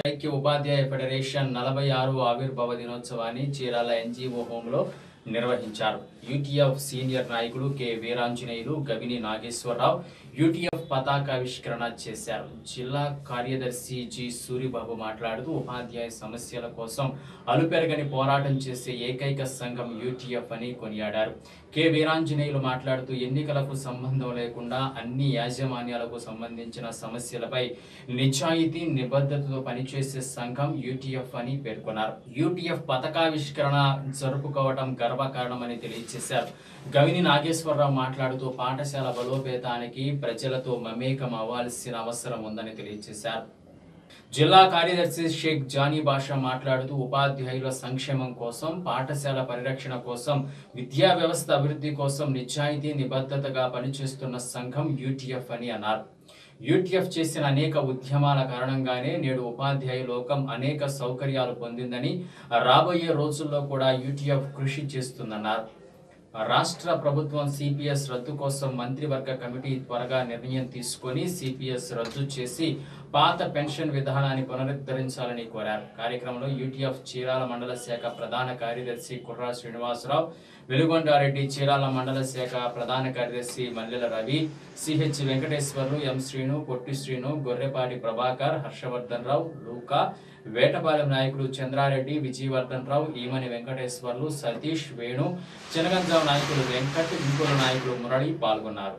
ఐక్య ఉపాధ్యాయ ఫెడరేషన్ నలభై ఆరు ఆవిర్భావ దినోత్సవాన్ని చీరాల ఎన్జీఓ హోంలో నిర్వహించారు యూటీఎఫ్ సీనియర్ నాయకులు కె వీరాంజనేయులు గవిని నాగేశ్వరరావు యూటీఎఫ్ పతాకావిష్కరణ చేశారు జిల్లా కార్యదర్శి జి సూరిబాబు మాట్లాడుతూ ఉపాధ్యాయ సమస్యల కోసం అలుపెరగని పోరాటం చేసే ఏకైక సంఘం యూటీఎఫ్ అని కొనియాడారు కె వీరాంజనేయులు మాట్లాడుతూ ఎన్నికలకు సంబంధం లేకుండా అన్ని యాజమాన్యాలకు సంబంధించిన సమస్యలపై నిజాయితీ నిబద్ధతతో పనిచేసే సంఘం యూటీఎఫ్ అని పేర్కొన్నారు యూటీఎఫ్ పథకావిష్కరణ జరుపుకోవడం గర్వకారణమని తెలియజేశారు గవిని నాగేశ్వరరావు మాట్లాడుతూ పాఠశాల బలోపేతానికి ప్రజలతో మమేకం అవ్వాల్సిన అవసరం ఉందని తెలియజేశారు జిల్లా కార్యదర్శి షేక్ జానీ బాషా మాట్లాడుతూ ఉపాధ్యాయుల సంక్షేమం కోసం పాఠశాల పరిరక్షణ కోసం విద్యా వ్యవస్థ అభివృద్ధి కోసం నిజాయితీ నిబద్ధతగా పనిచేస్తున్న సంఘం యూటీఎఫ్ అని అన్నారు యూటీఎఫ్ చేసిన అనేక ఉద్యమాల కారణంగానే నేడు ఉపాధ్యాయ లోకం అనేక సౌకర్యాలు పొందిందని రాబోయే రోజుల్లో కూడా యూటీఎఫ్ కృషి చేస్తుందన్నారు రాష్ట్ర ప్రభుత్వం సిపిఎస్ రద్దు కోసం మంత్రివర్గ కమిటీ త్వరగా నిర్ణయం తీసుకొని సిపిఎస్ రద్దు చేసి పాత పెన్షన్ విధానాన్ని పునరుద్ధరించాలని కోరారు కార్యక్రమంలో యూటీఎఫ్ చీరాల మండల శాఖ ప్రధాన కార్యదర్శి కుర్రా శ్రీనివాసరావు వెలుగొండారెడ్డి చీరాల మండల శాఖ ప్రధాన కార్యదర్శి మల్లెల రవి సిహెచ్ వెంకటేశ్వర్లు ఎం శ్రీను పొట్టి శ్రీను గొర్రెపాటి ప్రభాకర్ హర్షవర్ధన్ రావు లూకా వేటపాలెం నాయకులు చంద్రారెడ్డి విజయవర్ధన్ రావు ఈమని వెంకటేశ్వర్లు సతీష్ వేణు చినగంజాం నాయకులు వెంకట్ ఇంకొల నాయకులు మురళి పాల్గొన్నారు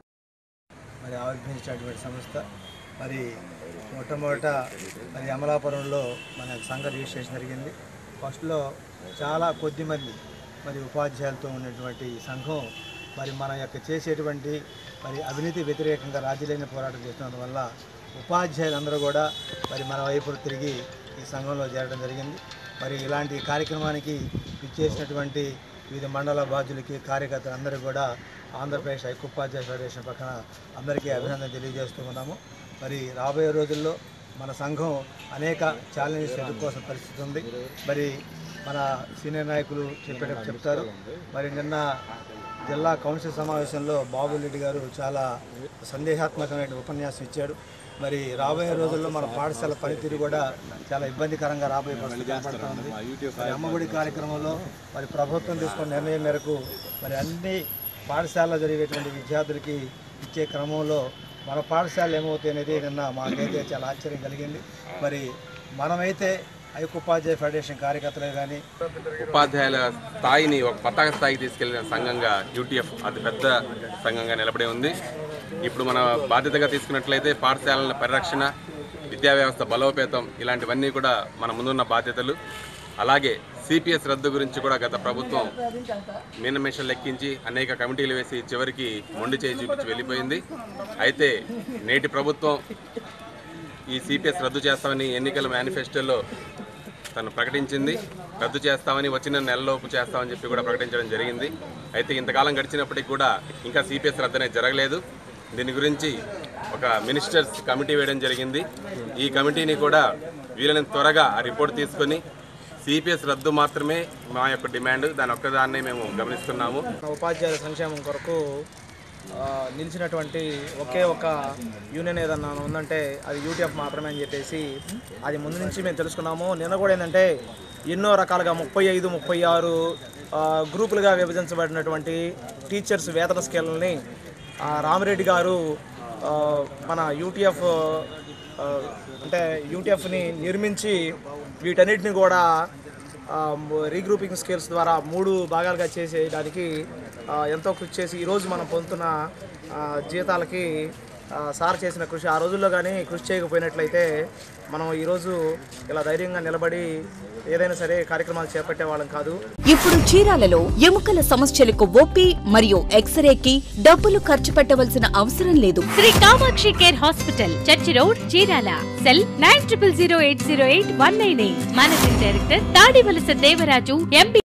మరి ఆవిర్భవించినటువంటి సంస్థ మరి మొట్టమొదట మరి అమలాపురంలో మన సంఘ రిజిస్ట్రేషన్ జరిగింది ఫస్ట్లో చాలా కొద్ది మంది మరి ఉపాధ్యాయులతో ఉన్నటువంటి ఈ సంఘం మరి మన యొక్క చేసేటువంటి మరి అవినీతి వ్యతిరేకంగా రాజ్యలేని పోరాటం చేస్తున్నందు వల్ల ఉపాధ్యాయులందరూ కూడా మరి మన వైపు తిరిగి ఈ సంఘంలో చేరడం జరిగింది మరి ఇలాంటి కార్యక్రమానికి ఇచ్చేసినటువంటి వివిధ మండల బాధ్యులకి కార్యకర్తలందరూ కూడా ఆంధ్రప్రదేశ్ ఐక్యోపాధ్యాయ ఫెడరేషన్ పక్కన అందరికీ అభినందన తెలియజేస్తూ ఉన్నాము మరి రాబోయే రోజుల్లో మన సంఘం అనేక ఛాలెంజెస్ ఎదుర్కోవాల్సిన పరిస్థితి ఉంది మరి మన సీనియర్ నాయకులు చెప్పేటప్పుడు చెప్తారు మరి నిన్న జిల్లా కౌన్సిల్ సమావేశంలో బాబురెడ్డి గారు చాలా సందేహాత్మకమైన ఉపన్యాసం ఇచ్చాడు మరి రాబోయే రోజుల్లో మన పాఠశాల పనితీరు కూడా చాలా ఇబ్బందికరంగా రాబోయే పరిస్థితి కనపడతా ఉంది మరి అమ్మఒడి కార్యక్రమంలో మరి ప్రభుత్వం తీసుకున్న నిర్ణయం మేరకు మరి అన్ని పాఠశాలలో జరిగేటువంటి విద్యార్థులకి ఇచ్చే క్రమంలో మన పాఠశాలలు ఏమవుతాయి అనేది నిన్న మాకైతే చాలా ఆశ్చర్యం కలిగింది మరి మనమైతే ఐక్యోపాధ్యాయ ఫెడరేషన్ కార్యకర్తలే కానీ ఉపాధ్యాయుల స్థాయిని ఒక పతాక స్థాయికి తీసుకెళ్లిన సంఘంగా యూటీఎఫ్ అతి పెద్ద సంఘంగా నిలబడి ఉంది ఇప్పుడు మన బాధ్యతగా తీసుకున్నట్లయితే పాఠశాలల పరిరక్షణ విద్యా వ్యవస్థ బలోపేతం ఇలాంటివన్నీ కూడా మన ముందున్న బాధ్యతలు అలాగే సిపిఎస్ రద్దు గురించి కూడా గత ప్రభుత్వం నిన్నమేషన్ లెక్కించి అనేక కమిటీలు వేసి చివరికి మొండి చేయి చూపించి వెళ్ళిపోయింది అయితే నేటి ప్రభుత్వం ఈ సిపిఎస్ రద్దు చేస్తామని ఎన్నికల మేనిఫెస్టోలో తను ప్రకటించింది రద్దు చేస్తామని వచ్చిన నెలలోపు చేస్తామని చెప్పి కూడా ప్రకటించడం జరిగింది అయితే ఇంతకాలం గడిచినప్పటికీ కూడా ఇంకా సిపిఎస్ రద్దు అనేది జరగలేదు దీని గురించి ఒక మినిస్టర్స్ కమిటీ వేయడం జరిగింది ఈ కమిటీని కూడా వీలైనంత త్వరగా ఆ రిపోర్ట్ తీసుకొని సిపిఎస్ రద్దు మాత్రమే మా యొక్క డిమాండ్ దాని ఒక్కదాన్నే మేము గమనిస్తున్నాము ఉపాధ్యాయుల సంక్షేమం కొరకు ఆ, నిలిచినటువంటి ఒకే ఒక యూనియన్ ఏదన్నా ఉందంటే అది యూటీఎఫ్ మాత్రమే అని చెప్పేసి అది ముందు నుంచి మేము తెలుసుకున్నాము నిన్న కూడా ఏంటంటే ఎన్నో రకాలుగా ముప్పై ఐదు ముప్పై ఆరు ఆ, గ్రూపులుగా విభజించబడినటువంటి టీచర్స్ వేతన స్కేల్ని ఆ, రామిరెడ్డి గారు ఆ, మన యూటీఎఫ్ ఆ, అంటే యూటీఎఫ్ని నిర్మించి వీటన్నిటిని కూడా రీగ్రూపింగ్ స్కేల్స్ ద్వారా మూడు భాగాలుగా చేసేయడానికి ఆ, ఎంతో కృషి చేసి ఈరోజు మనం పొందుతున్న ఆ, జీతాలకి ఆ, సార్ చేసిన కృషి ఆ రోజుల్లో కానీ కృషి చేయకపోయినట్లయితే మనం ఈరోజు ఇలా ధైర్యంగా నిలబడి ఏదైనా సరే కార్యక్రమాలు చేపట్టే వాళ్ళం కాదు ఇప్పుడు చీరాలలో ఎముకల సమస్యలకు ఓపీ మరియు ఎక్స్రేకి డబ్బులు ఖర్చు పెట్టవలసిన అవసరం లేదు Sri Kamakshi care hospital church road Chirala cell nine triple zero eight zero eight one nine eight managing director Tadivalasa Devaraju MP